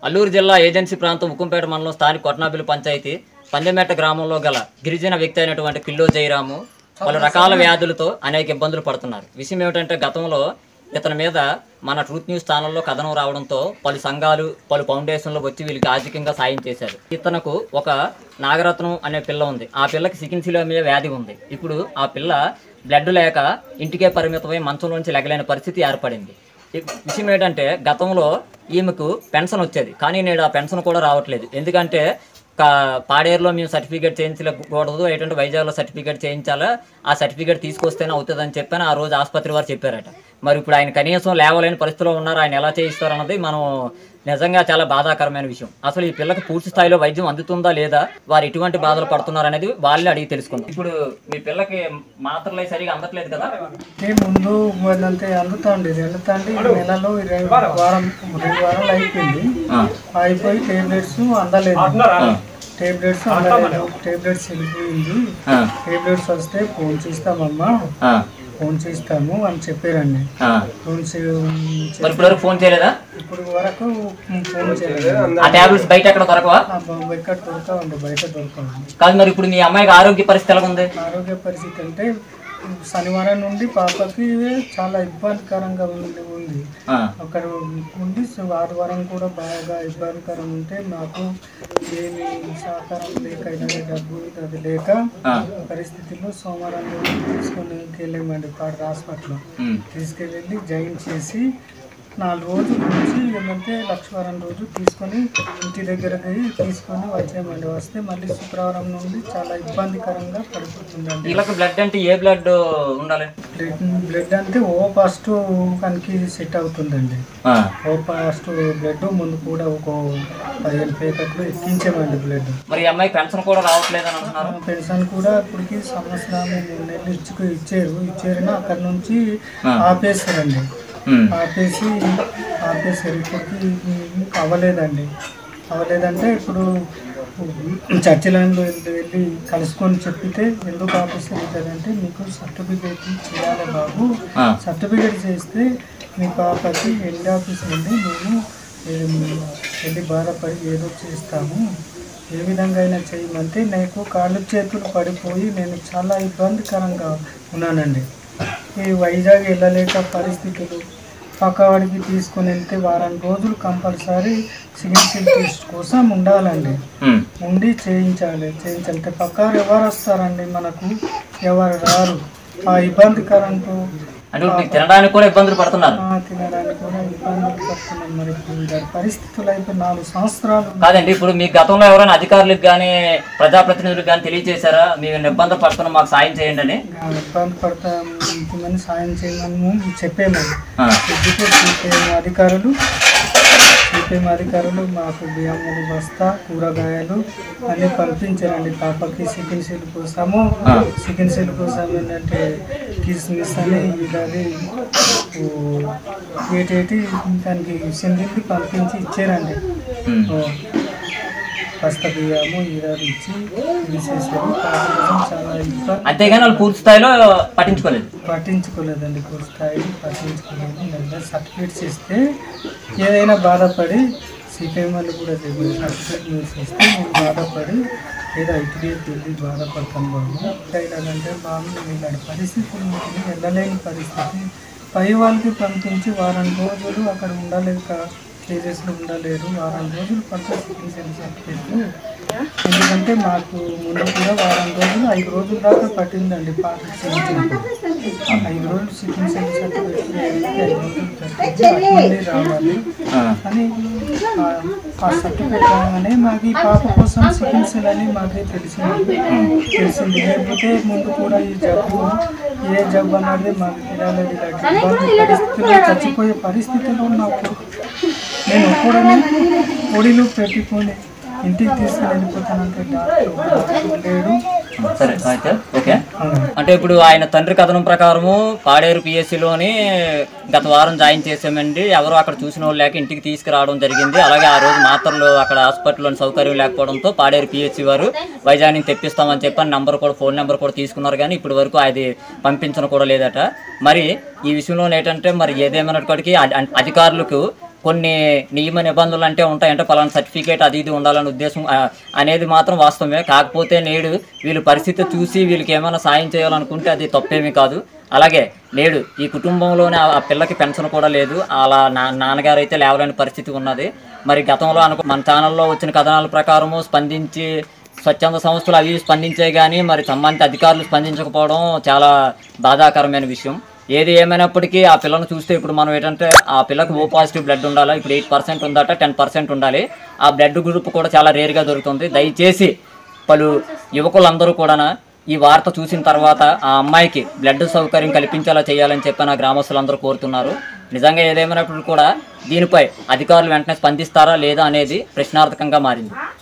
అల్లూరు జిల్లా ఏజెన్సీ ప్రాంతం ఉక్కుంపేట మండలం స్థానిక కొట్నాబిల్లి పంచాయతీ పందెమెట్ట గ్రామంలో గల గిరిజన వ్యక్తి అయినటువంటి పిల్లో జయరాము పలు రకాల వ్యాధులతో అనేక ఇబ్బందులు పడుతున్నారు విషయం ఏమిటంటే గతంలో ఇతని మీద మన ట్రూత్ న్యూస్ ఛానల్లో కథనం రావడంతో పలు సంఘాలు పలు ఫౌండేషన్లు వచ్చి వీళ్ళకి ఆర్థికంగా సాయం చేశారు ఇతనుకు ఒక నాగరత్నం అనే పిల్ల ఉంది ఆ పిల్లకి సికిన్సిలోమియా వ్యాధి ఉంది ఇప్పుడు ఆ పిల్ల బ్లడ్ లేక ఇంటికే పరిమితమై మంచంలోంచి లెగలేని పరిస్థితి ఏర్పడింది ఈ విషయం ఏంటంటే గతంలో ఈమెకు పెన్షన్ వచ్చేది కానీ నేడు ఆ పెన్షన్ కూడా రావట్లేదు ఎందుకంటే కా- పాడేరులో మేము సర్టిఫికేట్ చేయించకూడదు ఏంటంటే వైజాగ్లో సర్టిఫికేట్ చేయించాలా ఆ సర్టిఫికేట్ తీసుకొస్తేనే అవుతుందని చెప్పని ఆ రోజు ఆసుపత్రి వారు చెప్పారట మరి ఇప్పుడు ఆయన కనీసం లేవలేని పరిస్థితిలో ఉన్నారు ఆయన ఎలా చేయిస్తారు అన్నది మనం నిజంగా చాలా బాధాకరమైన విషయం అసలు ఈ పిల్లకి పూర్తి స్థాయిలో వైద్యం అందుతుందా లేదా వారు ఎటువంటి బాధలు పడుతున్నారు అనేది వాళ్ళే అడిగి తెలుసుకుందాం ఇప్పుడు మీ పిల్లకి మాత్రలు అయి సరిగా అందట్లేదు కదా ఏ ముందు పోయిందంటే అందుతాండి వెళ్తాండి నెలలో ఇరవై వారం రెండు వారాలు అయిపోయింది అయిపోయి టేబ్లెట్స్ అందలేదు టేబ్లెట్స్ అందలేదు టేబ్లెట్స్ వెళ్ళిపోయింది టేబ్లెట్స్ వస్తే ఫోన్ చేస్తామమ్మా ఫోన్ చేస్తాము అని చెప్పారండి ఫోన్ చే- మరి ఇప్పుడు వరకు ఫోన్ చేయలేదా ఇప్పుడు వరకు ఫోన్ చేయలేదు ఆ టాబ్లెట్స్ బయట ఎక్కడ దొరకవా ఆ బొమ్మ ఎక్కడ దొరకవండి బయట దొరకవండి కాదు మరి ఇప్పుడు మీ అమ్మాయికి ఆరోగ్య పరిస్థితి ఎలా ఉంది ఆరోగ్య పరిస్థితి అంటే శనివారం నుండి పాపకి చాలా ఇబ్బందికరంగా ఉంది ఉంది అక్కడ ఉండి సో ఆదివారం కూడా బాగా ఇబ్బందికరం ఉంటే మాకు ఏమి సహకారం లేక ఇలాంటి డబ్బు అది లేక పరిస్థితుల్లో సోమవారం రోజు తీసుకొని వెళ్ళామండి పాడు హాస్పిటల్ తీసుకెళ్ళి జాయిన్ చేసి నాలుగు రోజుల నుంచి ఏంటంటే లక్షవారం రోజు తీసుకొని ఇంటి దగ్గరకు పోయి తీసుకొని వచ్చామండి వస్తే మళ్ళీ శుక్రవారం నుండి చాలా ఇబ్బందికరంగా పడిపోతుందండి వీళ్ళకి బ్లడ్ అంటే ఏ బ్లడ్ ఉండాలి బ్లడ్ బ్లడ్ అంటే ఓ పాజిటివ్ కనుక సెట్ అవుతుందండి ఓ పాజిటివ్ బ్లడ్ ముందు కూడా ఒక పదిహేను ప్యాకెట్లు ఎక్కించామండి బ్లడ్ మరి ఈ అమ్మాయికి పెన్షన్ కూడా రావట్లేదు అని అంటున్నారు పెన్షన్ కూడా ఇప్పటికి సంవత్సరం మూడు నెలలు ఇచ్చుకు ఇచ్చారు ఇచ్చారని అక్కడ నుంచి ఆపేశారండి ఆపేసి ఆపేసారు ఇప్పటికి అవ్వలేదండి అవ్వలేదంటే ఇప్పుడు చర్చిలలో వెళ్ళి కలుసుకొని చెప్పితే ఎందుకు ఆపేసారు అవుతుందంటే మీకు సర్టిఫికేట్ చేయాలి బాబు సర్టిఫికేట్ చేస్తే మీ పాపకి ఎండ్ ఆఫీస్ నుండి మేము ఏం, వెళ్ళి బాధపడి ఏదో చేస్తాము ఏ విధంగా అయినా చేయమంటే నాకు కాళ్ళు చేతులు పడిపోయి నేను చాలా ఇబ్బందికరంగా ఉన్నానండి ఈ వైజాగ్ వెళ్ళలేక పరిస్థితులు పక్కవాడికి తీసుకొని వెళ్తే వారం రోజులు కంపల్సరీ సిగ్నేచర్ టెస్ట్ కోసం ఉండాలండి ఉండి చేయించాలి చేయించాలంటే పక్కవారు ఎవరు వస్తారండి మనకు ఎవరు రారు ఆ ఇబ్బందికరంతో అంటే ఇప్పుడు మీకు తినడానికి కూడా ఇబ్బందులు పడుతున్నారు ఆ, తినడానికి కూడా ఇబ్బందులు పడుతున్నాం మరి ఇప్పుడు దాని పరిస్థితులు అయిపోయి నాలుగు సంవత్సరాలు కాదండి ఇప్పుడు మీ గతంలో ఎవరైనా అధికారులకు కానీ ప్రజాప్రతినిధులకు కానీ తెలియజేశారా మేము ఇబ్బంది పడుతున్నాం మాకు సాయం చేయండి అని ఆ, ఇబ్బంది పడతాం ఇంతమంది సాయం చేయమని చెప్పామండి ఆ. చెప్పితే సిపిఎం అధికారులు సిపిఎం అధికారులు మాకు బియ్యములు బస్తా కూరగాయలు అన్ని పంపించారండి పాపకి చికెన్ సీల్ కోసము చికెన్ సీల్ కోసం ఏంటంటే కిస్మిస్ అని ఇది ఏటేటి దానికి సింధింది పంపించి ఇచ్చారండి ఉమ్. ఓ, బస్తా బియ్యము ఇరాలు ఇచ్చి తీసేసారు పాప కోసం చాలా ఇబ్బంది అంతేగాని వాళ్ళు పూర్తి స్థాయిలో పట్టించుకోలేదు పట్టించుకోలేదండి ఇప్పుడు స్థాయి పట్టించుకోలేదు నెల సర్టిఫికేట్స్ ఇస్తే ఏదైనా బాధపడి సిపిఎం వాళ్ళు కూడా చెప్పారు సర్టిఫికేట్ న్యూస్ ఇస్తే నేను బాధపడి ఏదో ఐటీడీఎఫ్ వెళ్ళి బాధపడతాను బాబు ఇలాగంటే బాబు ఇలాంటి పరిస్థితులు మీకు వెళ్ళలేని పరిస్థితి పై వాళ్ళకి పంపించి వారం రోజులు అక్కడ ఉండలేక కేజెస్లో ఉండలేరు వారం రోజులు పడుతుంది సిటిజన్ సర్టిఫికేట్ ఎందుకంటే మాకు ముందు కూడా వారం రోజులు ఐదు రోజుల దాకా పట్టిందండి పాట చేయించినప్పుడు ఐదు రోజులు సిటింగ్ సెల్ సర్టిఫికేట్ ఐదు రోజులు పట్టింది అట్లనే రావాలి అని ఆ- ఆ సర్టిఫికేట్ రాగానే మాకు ఈ పాప కోసం సిటింగ్ సెల్ అని మాకే తెలిసింది తెలిసింది లేకపోతే ముందు కూడా ఈ జబ్బు ఏ జబ్బు అన్నది మాకు తెలియలేదు ఇలాంటి ఇబ్బంది పరిస్థితుల్లో చచ్చిపోయే పరిస్థితుల్లో ఉన్నప్పుడు నేను ఒక్కడనే పొడిలో పెట్టుకొని ఇంటికి తీసుకుని వెళ్ళిపోతానంటే డాక్టర్ లేడు సరే అయితే ఓకే అంటే ఇప్పుడు ఆయన తండ్రి కథనం ప్రకారము పాడేరు పిఎస్సిలోని గత వారం జాయిన్ చేసామండి ఎవరు అక్కడ చూసిన వాళ్ళు లేక ఇంటికి తీసుకురావడం జరిగింది అలాగే ఆ రోజు మాత్రలు అక్కడ హాస్పిటల్లోని సౌకర్యం లేకపోవడంతో పాడేరు పిఎస్సి వారు వైజాగ్ నుంచి తెప్పిస్తామని చెప్పి నంబర్ కూడా ఫోన్ నెంబర్ కూడా తీసుకున్నారు కానీ ఇప్పటి వరకు అది పంపించడం కూడా లేదట మరి ఈ విషయంలో ఏంటంటే మరి ఏదేమైనప్పటికీ అధి- అధికారులకు కొన్ని నియమ నిబంధనలు అంటే ఉంటాయి అంటే పలానా సర్టిఫికేట్ అది ఇది ఉండాలనే ఉద్దేశం ఆ, అనేది మాత్రం వాస్తవమే కాకపోతే నేడు వీళ్ళ పరిస్థితి చూసి వీళ్ళకి ఏమైనా సాయం చేయాలనుకుంటే అది తప్పేమీ కాదు అలాగే నేడు ఈ కుటుంబంలోనే ఆ ఆ పిల్లకి పెన్షన్ కూడా లేదు అలా నా నాన్నగారు అయితే లేవలేని పరిస్థితి ఉన్నది మరి గతంలో అనుకో మన ఛానల్లో వచ్చిన కథనాల ప్రకారము స్పందించి స్వచ్ఛంద సంస్థలు అవి స్పందించాయి కానీ మరి సంబంధిత అధికారులు స్పందించకపోవడం చాలా బాధాకరమైన విషయం ఏది ఏమైనప్పటికీ ఆ పిల్లను చూస్తే ఇప్పుడు మనం ఏంటంటే ఆ పిల్లకి ఓ పాజిటివ్ బ్లడ్ ఉండాలి ఇప్పుడు ఎయిట్ పర్సెంట్ ఉందట టెన్ పర్సెంట్ ఉండాలి ఆ బ్లడ్ గ్రూప్ కూడా చాలా రేర్గా దొరుకుతుంది దయచేసి పలు యువకులందరూ కూడా ఈ వార్త చూసిన తర్వాత ఆ అమ్మాయికి బ్లడ్ సౌకర్యం కల్పించేలా చేయాలని చెప్పి నా గ్రామస్తులందరూ కోరుతున్నారు నిజంగా ఏదేమైనప్పుడు కూడా దీనిపై అధికారులు వెంటనే స్పందిస్తారా లేదా అనేది ప్రశ్నార్థకంగా మారింది